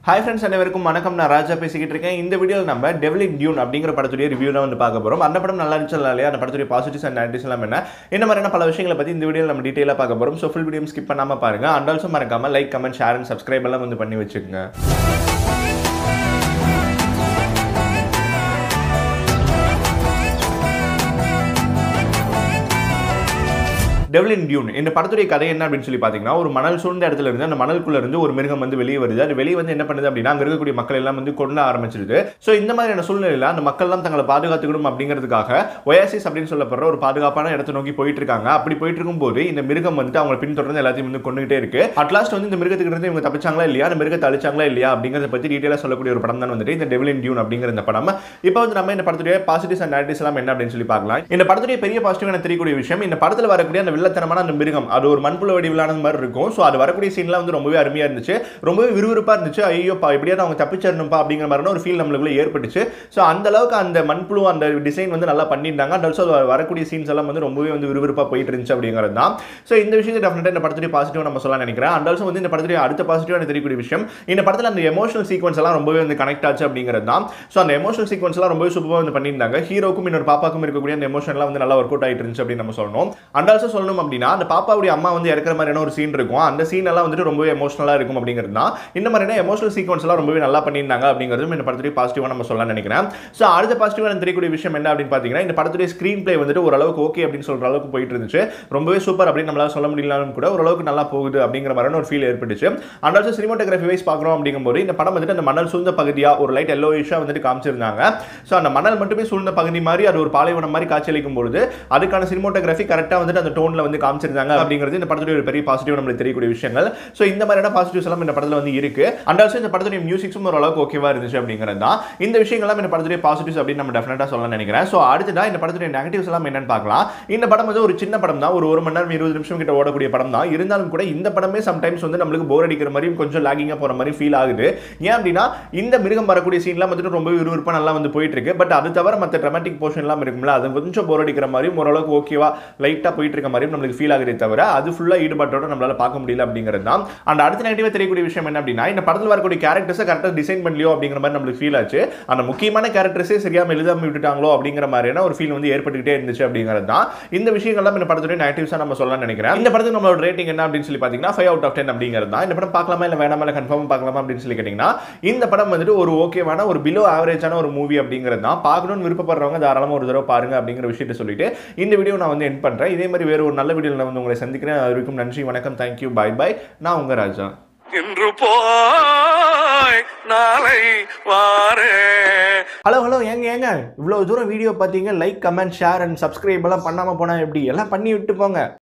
hi friends அனைவருக்கும் வணக்கம் நான் ராஜா பேசிக்கிட்டு இருக்கேன் இந்த வீடியோவில் நம்ம டெவலிங் டியூன் அப்படிங்கிற படத்துடைய ரிவ்யூ தான் வந்து பார்க்க போகிறோம் அந்த படம் நல்லா இருந்துச்சு இல்லையா அந்த படத்துடைய பாசிட்டிவ்ஸ் அண்ட் நெகட்டிவ்ஸ் எல்லாம் என்ன என்ன மாதிரியான பல விஷயங்களை பற்றி இந்த வீடியோவில் நம்ம டீட்டெயிலாக பார்க்க போகிறோம் ஸோ ஃபுல் வீடியோ ஸ்கிப் பண்ணாமல் பாருங்க அண்ட் ஆல்சோ மறக்காம like comment share and subscribe எல்லாம் வந்து பண்ணி வச்சுக்கோங்க டெவலின் டியூன் இந்த படத்துடைய கதை என்ன அப்படின்னு சொல்லி பார்த்தீங்கன்னா ஒரு மணல் சூழ்ந்த இடத்துல இருந்து அந்த மணலுக்குள்ள இருந்து ஒரு மிருகம் வந்து வெளியே வருது அது வெளியே வந்து என்ன பண்ணுது அப்படின்னா அங்கே இருக்கக்கூடிய மக்கள் எல்லாம் வந்து கொண்டு ஆரம்பிச்சிருது ஸோ இந்த மாதிரியான சூழ்நிலையில் அந்த மக்கள் எல்லாம் தங்களை பாதுகாத்துக்கணும் அப்படிங்கிறதுக்காக ஒயாசிஸ் அப்படின்னு சொல்லப்படுற ஒரு பாதுகாப்பான இடத்தை நோக்கி போயிட்டு இருக்காங்க அப்படி போயிட்டு இருக்கும்போது இந்த மிருகம் வந்துட்டு அவங்க பின்தொடர்ந்து எல்லாத்தையும் வந்து கொண்டுகிட்டே இருக்கு அட்லாஸ்ட் வந்து இந்த மிருகத்துக்கு இருந்து இவங்க தப்பிச்சாங்களா இல்லையா அந்த மிருகத்தை அழிச்சாங்களா இல்லையா அப்படிங்கிறத பற்றி டீட்டெயிலாக சொல்லக்கூடிய ஒரு படம் தான் வந்துட்டு இந்த டெவலின் டியூன் அப்படிங்கிற இந்த படம் இப்போ வந்து நம்ம இந்த படத்துடைய பாசிட்டிவ்ஸ் அண்ட் நெகட்டிவ்ஸ் எல்லாம் என்ன அப்படின்னு சொல்லி பார்க்கலாம் இந்த படத்துடைய பெரிய பாசிட்டிவ் எனக்கு தெரியக்கூடிய விஷயம் இந்த படத்தில் வரக்கூடிய அந்த வில்லத்தனமான அந்த மிருகம் அது ஒரு மண்புல வடிவிலான மாதிரி இருக்கும் ஸோ அது வரக்கூடிய சீன்லாம் வந்து ரொம்பவே அருமையாக இருந்துச்சு ரொம்பவே விறுவிறுப்பாக இருந்துச்சு ஐயோப்பா எப்படியாவது அவங்க தப்பிச்சிடணும்ப்பா அப்படிங்கிற மாதிரியான ஒரு ஃபீல் நம்மளுக்குள்ள ஏற்பட்டுச்சு ஸோ அந்த அளவுக்கு அந்த மண்புழு அந்த டிசைன் வந்து நல்லா பண்ணியிருந்தாங்க அண்ட் ஆல்சோ வரக்கூடிய சீன்ஸ் எல்லாம் வந்து ரொம்பவே வந்து விறுவிறுப்பாக போயிட்டு இருந்துச்சு அப்படிங்கிறது தான் ஸோ இந்த விஷயத்தை டெஃபினட்டாக இந்த படத்துடைய பாசிட்டிவ் நம்ம சொல்ல நினைக்கிறேன் அண்ட் ஆல்சோ வந்து இந்த படத்துடைய அடுத்த பாசிட்டிவ் எனக்கு தெரியக்கூடிய விஷயம் இந்த படத்தில் அந்த எமோஷனல் சீக்வன்ஸ் எல்லாம் ரொம்பவே வந்து கனெக்ட் ஆச்சு அப்படிங்கிறது தான் ஸோ அந்த எமோஷனல் சீக்வன்ஸ் எல்லாம் ரொம்பவே சூப்பராக வந்து பண்ணியிருந்தாங்க ஹீரோக்கும் இன்னொரு பாப்பாக்கும் இருக்கக்கூடிய அந்த எமோஷன்லாம் வந்து நல்லா ஒர்க் அவுட் ஆகிட்டு இருந்துச்சு அப்படின்னு நம்ம சொல்லணும் அண்ட் ஆல்சோ சொல்லணும் அப்படின்னா அந்த பாப்பாவுடைய அம்மா வந்து இறக்குற மாதிரியான ஒரு சீன் இருக்கும் அந்த சீன் எல்லாம் வந்துட்டு ரொம்பவே எமோஷனலாக இருக்கும் அப்படிங்கிறது தான் இந்த மாதிரியான எமோஷனல் சீக்வன்ஸ் எல்லாம் ரொம்பவே நல்லா பண்ணியிருந்தாங்க அப்படிங்கிறதும் இந்த படத்துடைய பாசிட்டிவாக நம்ம சொல்ல நினைக்கிறேன் ஸோ அடுத்த பாசிட்டிவாக எனக்கு தெரியக்கூடிய விஷயம் என்ன அப்படின்னு பார்த்தீங்கன்னா இந்த படத்துடைய ஸ்க்ரீன் பிளே வந்துட்டு ஓரளவுக்கு ஓகே அப்படின்னு சொல்கிற அளவுக்கு போயிட்டு இருந்துச்சு ரொம்பவே சூப்பர் அப்படின்னு நம்மளால சொல்ல முடியலனாலும் கூட ஓரளவுக்கு நல்லா போகுது அப்படிங்கிற மாதிரியான ஒரு ஃபீல் ஏற்பட்டுச்சு அண்ட் ஆல்சோ சினிமாட்டோகிராஃபி வைஸ் பார்க்குறோம் அப்படிங்கும்போது இந்த படம் வந்துட்டு அந்த மணல் சூழ்ந்த பகுதியாக ஒரு லைட் எல்லோயிஷாக வந்துட்டு காமிச்சிருந்தாங்க ஸோ அந்த மணல் மட்டுமே சூழ்ந்த பகுதி மாதிரி அது ஒரு பாலைவனம் மாதிரி காட்சியளிக்கும் பொழுது அதுக்கான சினிமோட்டோகிராஃபி கரெக்டாக வந்துட்டு அந்த டோனில் வந்து காமிச்சிருந்தாங்க அப்படிங்கிறது இந்த படத்துடைய ஒரு பெரிய பாசிட்டிவ் நம்மளுக்கு தெரியக்கூடிய விஷயங்கள் ஸோ இந்த மாதிரியான பாசிட்டிவ்ஸ் எல்லாம் இந்த படத்தில் வந்து இருக்கு அண்ட் ஆல்சோ இந்த படத்துடைய மியூசிக்ஸும் ஓரளவுக்கு ஓகேவா இருந்துச்சு அப்படிங்கிறது தான் இந்த விஷயங்கள்லாம் இந்த படத்துடைய பாசிட்டிவ்ஸ் அப்படின்னு நம்ம டெஃபினட்டாக சொல்ல நினைக்கிறேன் ஸோ அடுத்ததான் இந்த படத்துடைய நெகட்டிவ்ஸ் எல்லாம் என்னன்னு பார்க்கலாம் இந்த படம் வந்து ஒரு சின்ன படம் தான் ஒரு ஒரு மணி நேரம் இருபது நிமிஷம் கிட்ட ஓடக்கூடிய படம் தான் இருந்தாலும் கூட இந்த படமே சம்டைம்ஸ் வந்து நம்மளுக்கு போர் அடிக்கிற மாதிரியும் கொஞ்சம் லாகிங்காக போகிற மாதிரி ஃபீல் ஆகுது ஏன் அப்படின்னா இந்த மிருகம் வரக்கூடிய சீன்லாம் வந்துட்டு ரொம்ப விறுவிறுப்பாக நல்லா வந்து போயிட்டு இருக்கு பட் அது தவிர மற்ற ட்ரமாட்டிக் போர்ஷன்லாம் இருக்கும்ல அது கொஞ்சம் போர் அடிக்கிற மாதிரியும் ஓரளவுக்கு ஓகேவா லைட்டாக போயிட்டு இருக்க மாதிரியும் நம்மளுக்கு ஃபீல் ஆகுதே தவிர அது ஃபுல்லாக ஈடுபாட்டோட நம்மளால பார்க்க முடியல அப்படிங்கிறது தான் அண்ட் அடுத்த நெகட்டிவாக தெரியக்கூடிய விஷயம் என்ன அப்படின்னா இந்த படத்தில் வரக்கூடிய கேரக்டர்ஸை கரெக்டாக டிசைன் பண்ணலையோ அப்படிங்கிற மாதிரி நம்மளுக்கு ஃபீல் ஆச்சு அந்த முக்கியமான கேரக்டர்ஸே சரியாக எழுதாம விட்டுட்டாங்களோ அப்படிங்கிற மாதிரியான ஒரு ஃபீல் வந்து ஏற்பட்டுக்கிட்டே இருந்துச்சு அப்படிங்கிறது தான் இந்த விஷயங்கள்லாம் இந்த படத்துடைய நெகட்டிவ்ஸாக நம்ம சொல்ல நினைக்கிறேன் இந்த படத்துக்கு நம்மளோட ரேட்டிங் என்ன அப்படின்னு சொல்லி பார்த்தீங்கன்னா ஃபைவ் அவுட் ஆஃப் டென் அப்படிங்கிறது தான் இந்த படம் பார்க்கலாமா இல்லை வேணாமா இல்லை கன்ஃபார்ம் பார்க்கலாமா அப்படின்னு சொல்லி கேட்டிங்கன்னா இந்த படம் வந்துட்டு ஒரு ஓகேவான ஒரு பிலோ ஆவரேஜான ஒரு மூவி அப்படிங்கிறது தான் பார்க்கணும்னு விருப்பப்படுறவங்க தாராளமாக ஒரு தடவை பாருங்க அப்படிங்கிற விஷயத்தை சொல்லிட்டு இந்த வீடியோ நான் வந்து என் பண்ணுறேன் இதே மாதிரி வேறு ஒரு நல்ல வீடியோவில் நான் வந்து உங்களை சந்திக்கிறேன் அது வரைக்கும் நன்றி வணக்கம் தேங்க்யூ பை பை நான் உங்கள் ராஜா இன்று போய் நாளை வாரே ஹலோ ஹலோ ஏங்க ஏங்க இவ்வளோ தூரம் வீடியோ பார்த்தீங்க like comment share and subscribe எல்லாம் பண்ணாமல் போனால் எப்படி எல்லாம் பண்ணி விட்டு போங்க